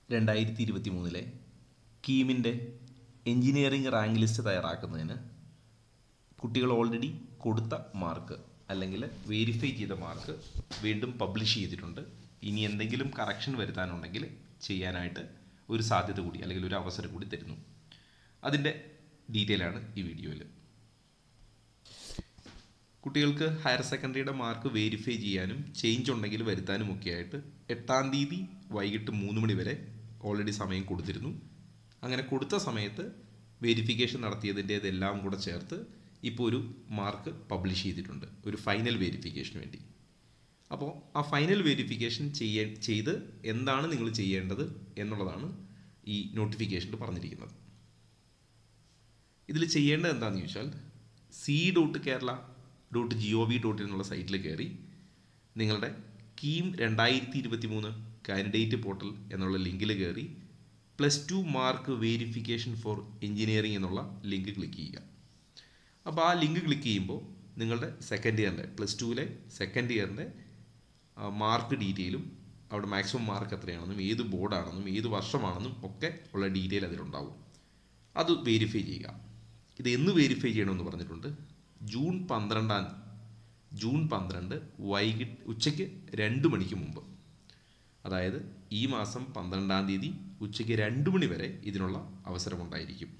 രണ്ടായിരത്തി ഇരുപത്തി മൂന്നിലെ കീമിൻ്റെ എഞ്ചിനീയറിംഗ് റാങ്ക് ലിസ്റ്റ് തയ്യാറാക്കുന്നതിന് കുട്ടികൾ ഓൾറെഡി കൊടുത്ത മാർക്ക് അല്ലെങ്കിൽ വെരിഫൈ ചെയ്ത മാർക്ക് വീണ്ടും പബ്ലിഷ് ചെയ്തിട്ടുണ്ട് ഇനി എന്തെങ്കിലും കറക്ഷൻ വരുത്താനുണ്ടെങ്കിൽ ചെയ്യാനായിട്ട് ഒരു സാധ്യത കൂടി അല്ലെങ്കിൽ ഒരു അവസരം കൂടി തരുന്നു അതിൻ്റെ ഡീറ്റെയിൽ ആണ് ഈ വീഡിയോയിൽ കുട്ടികൾക്ക് ഹയർ സെക്കൻഡറിയുടെ മാർക്ക് വെരിഫൈ ചെയ്യാനും ചേഞ്ച് ഉണ്ടെങ്കിൽ വരുത്താനും ഒക്കെ ആയിട്ട് എട്ടാം തീയതി വൈകിട്ട് മൂന്ന് മണി വരെ ഓൾറെഡി സമയം കൊടുത്തിരുന്നു അങ്ങനെ കൊടുത്ത സമയത്ത് വെരിഫിക്കേഷൻ നടത്തിയതിൻ്റെതെല്ലാം കൂടെ ചേർത്ത് ഇപ്പോൾ ഒരു മാർക്ക് പബ്ലിഷ് ചെയ്തിട്ടുണ്ട് ഒരു ഫൈനൽ വെരിഫിക്കേഷന് വേണ്ടി അപ്പോൾ ആ ഫൈനൽ വെരിഫിക്കേഷൻ ചെയ്യ ചെയ്ത് എന്താണ് നിങ്ങൾ ചെയ്യേണ്ടത് എന്നുള്ളതാണ് ഈ നോട്ടിഫിക്കേഷനിൽ പറഞ്ഞിരിക്കുന്നത് ഇതിൽ ചെയ്യേണ്ടത് എന്താണെന്ന് ചോദിച്ചാൽ C dot Kerala dot G O V dot എന്നുള്ള സൈറ്റിൽ കയറി നിങ്ങളുടെ കീം രണ്ടായിരത്തി ഇരുപത്തി മൂന്ന് കാൻഡിഡേറ്റ് പോർട്ടൽ എന്നുള്ള ലിങ്കിൽ കയറി plus two mark verification for engineering എന്നുള്ള ലിങ്ക് ക്ലിക്ക് ചെയ്യുക അപ്പോൾ ആ ലിങ്ക് ക്ലിക്ക് ചെയ്യുമ്പോൾ നിങ്ങളുടെ സെക്കൻഡ് ഇയറിൻ്റെ പ്ലസ് ടുവിലെ സെക്കൻഡ് ഇയറിൻ്റെ മാർക്ക് ഡീറ്റെയിലും അവിടെ മാക്സിമം മാർക്ക് എത്രയാണെന്നും ഏത് ബോർഡാണെന്നും ഏത് വർഷമാണെന്നും ഒക്കെ ഉള്ള ഡീറ്റെയിൽ അതിലുണ്ടാവും അത് വെരിഫൈ ചെയ്യുക ഇത് എന്ന് വെരിഫൈ ചെയ്യണമെന്ന് പറഞ്ഞിട്ടുണ്ട് ജൂൺ പന്ത്രണ്ടാം ജൂൺ പന്ത്രണ്ട് വൈകിട്ട് ഉച്ചയ്ക്ക് രണ്ട് മണിക്ക് മുമ്പ് അതായത് ഈ മാസം പന്ത്രണ്ടാം തീയതി ഉച്ചയ്ക്ക് രണ്ട് മണി വരെ ഇതിനുള്ള അവസരമുണ്ടായിരിക്കും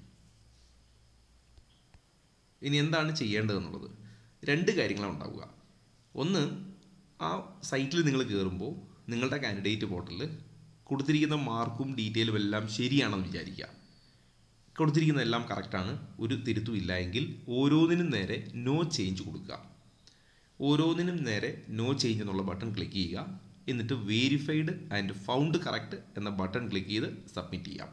ഇനി എന്താണ് ചെയ്യേണ്ടതെന്നുള്ളത് രണ്ട് കാര്യങ്ങളാണ് ഉണ്ടാവുക ഒന്ന് ആ സൈറ്റിൽ നിങ്ങൾ കയറുമ്പോൾ നിങ്ങളുടെ കാൻഡിഡേറ്റ് പോർട്ടലിൽ കൊടുത്തിരിക്കുന്ന മാർക്കും ഡീറ്റെയിലും എല്ലാം ശരിയാണെന്ന് വിചാരിക്കുക കൊടുത്തിരിക്കുന്നതെല്ലാം കറക്റ്റാണ് ഒരു തിരുത്തും ഇല്ല എങ്കിൽ ഓരോന്നിനും നേരെ നോ ചേഞ്ച് കൊടുക്കുക ഓരോന്നിനും നേരെ നോ ചേഞ്ച് എന്നുള്ള ബട്ടൺ ക്ലിക്ക് ചെയ്യുക എന്നിട്ട് വേരിഫൈഡ് ആൻഡ് ഫൗണ്ട് കറക്റ്റ് എന്ന ബട്ടൺ ക്ലിക്ക് ചെയ്ത് സബ്മിറ്റ് ചെയ്യാം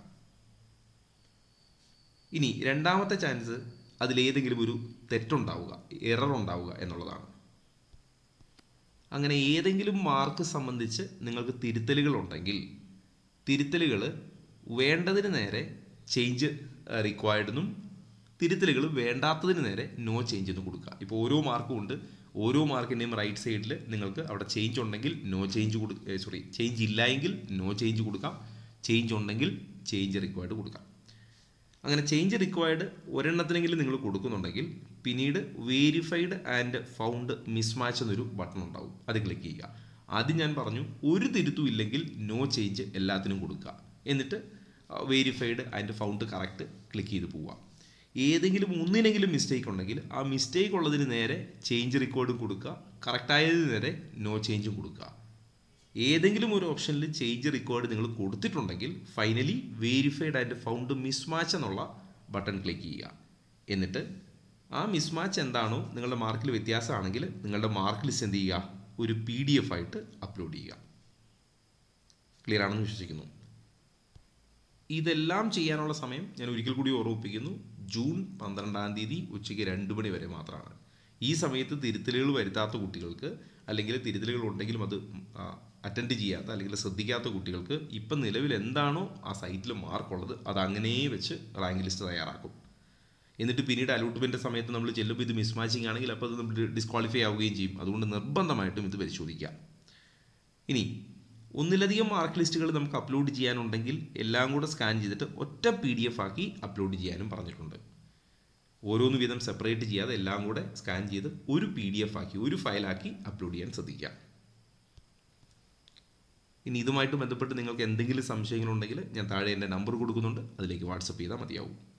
ഇനി രണ്ടാമത്തെ ചാൻസ് അതിലേതെങ്കിലും ഒരു തെറ്റുണ്ടാവുക എറർ ഉണ്ടാവുക എന്നുള്ളതാണ് അങ്ങനെ ഏതെങ്കിലും മാർക്ക് സംബന്ധിച്ച് നിങ്ങൾക്ക് തിരുത്തലുകൾ ഉണ്ടെങ്കിൽ തിരുത്തലുകൾ വേണ്ടതിന് നേരെ ചേഞ്ച് റിക്വയർഡ് എന്നും തിരുത്തലുകൾ വേണ്ടാത്തതിന് നേരെ നോ ചേഞ്ച് എന്ന് കൊടുക്കുക ഇപ്പോൾ ഓരോ മാർക്കും ഉണ്ട് ഓരോ മാർക്കിൻ്റെയും റൈറ്റ് സൈഡിൽ നിങ്ങൾക്ക് അവിടെ ചേഞ്ച് ഉണ്ടെങ്കിൽ നോ ചേഞ്ച് കൊടു സോറി ചേഞ്ച് ഇല്ല എങ്കിൽ നോ ചേഞ്ച് കൊടുക്കാം ചേഞ്ച് ഉണ്ടെങ്കിൽ ചേഞ്ച് റിക്വയർഡ് കൊടുക്കാം അങ്ങനെ ചേഞ്ച് റിക്വയർഡ് ഒരെണ്ണത്തിനെങ്കിലും നിങ്ങൾ കൊടുക്കുന്നുണ്ടെങ്കിൽ പിന്നീട് വേരിഫൈഡ് ആൻഡ് ഫൗണ്ട് മിസ്മാച്ച് എന്നൊരു ബട്ടൺ ഉണ്ടാവും അത് ക്ലിക്ക് ചെയ്യുക ആദ്യം ഞാൻ പറഞ്ഞു ഒരു തിരുത്തും ഇല്ലെങ്കിൽ നോ ചേഞ്ച് എല്ലാത്തിനും കൊടുക്കുക എന്നിട്ട് verified and found correct click ചെയ്ത് പോവുക ഏതെങ്കിലും ഒന്നിനെങ്കിലും മിസ്റ്റേക്ക് ഉണ്ടെങ്കിൽ ആ മിസ്റ്റേക്ക് ഉള്ളതിന് നേരെ ചേഞ്ച് റെക്കോർഡും കൊടുക്കുക കറക്റ്റായതിന് നേരെ നോ ചേഞ്ചും കൊടുക്കുക ഏതെങ്കിലും ഒരു ഓപ്ഷനിൽ ചേഞ്ച് റെക്കോർഡ് നിങ്ങൾ കൊടുത്തിട്ടുണ്ടെങ്കിൽ finally verified and found mismatch എന്നുള്ള ബട്ടൺ ക്ലിക്ക് ചെയ്യുക എന്നിട്ട് ആ മിസ്മാച്ച് എന്താണോ നിങ്ങളുടെ മാർക്കിൽ വ്യത്യാസമാണെങ്കിൽ നിങ്ങളുടെ മാർക്ക് ലിസ്റ്റ് എന്ത് ചെയ്യുക ഒരു പി ഡി എഫ് ആയിട്ട് അപ്ലോഡ് ചെയ്യുക ക്ലിയർ ആണെന്ന് വിശ്വസിക്കുന്നു ഇതെല്ലാം ചെയ്യാനുള്ള സമയം ഞാൻ ഒരിക്കൽ കൂടി ഓർമ്മിപ്പിക്കുന്നു ജൂൺ പന്ത്രണ്ടാം തീയതി ഉച്ചയ്ക്ക് രണ്ട് മണി വരെ മാത്രമാണ് ഈ സമയത്ത് തിരുത്തലുകൾ വരുത്താത്ത കുട്ടികൾക്ക് അല്ലെങ്കിൽ തിരുത്തലുകൾ ഉണ്ടെങ്കിലും അത് അറ്റൻഡ് ചെയ്യാത്ത അല്ലെങ്കിൽ ശ്രദ്ധിക്കാത്ത കുട്ടികൾക്ക് ഇപ്പം നിലവിൽ എന്താണോ ആ സൈറ്റിൽ മാർക്കുള്ളത് അത് അങ്ങനെ വെച്ച് റാങ്ക് ലിസ്റ്റ് തയ്യാറാക്കും എന്നിട്ട് പിന്നീട് അലോട്ട്മെൻറ്റ് സമയത്ത് നമ്മൾ ചെല്ലുമ്പോൾ ഇത് മിസ്മാച്ചിങ് ആണെങ്കിൽ അപ്പോൾ അത് നമ്മൾ ഡിസ്ക്വാളിഫൈ ആവുകയും ചെയ്യും അതുകൊണ്ട് നിർബന്ധമായിട്ടും ഇത് പരിശോധിക്കാം ഇനി ഒന്നിലധികം മാർക്ക് ലിസ്റ്റുകൾ നമുക്ക് അപ്ലോഡ് ചെയ്യാനുണ്ടെങ്കിൽ എല്ലാം കൂടെ സ്കാൻ ചെയ്തിട്ട് ഒറ്റ പി ഡി എഫ് ആക്കി അപ്ലോഡ് ചെയ്യാനും പറഞ്ഞിട്ടുണ്ട് ഓരോന്ന് വീതം സെപ്പറേറ്റ് ചെയ്യാതെ എല്ലാം കൂടെ സ്കാൻ ചെയ്ത് ഒരു പി ഡി എഫ് ആക്കി ഒരു ഫയലാക്കി അപ്ലോഡ് ചെയ്യാൻ ശ്രദ്ധിക്കാം ഇനി ഇതുമായിട്ട് ബന്ധപ്പെട്ട് നിങ്ങൾക്ക് എന്തെങ്കിലും സംശയങ്ങളുണ്ടെങ്കിൽ ഞാൻ താഴെ എൻ്റെ നമ്പർ കൊടുക്കുന്നുണ്ട് അതിലേക്ക് വാട്സപ്പ് ചെയ്താൽ മതിയാവും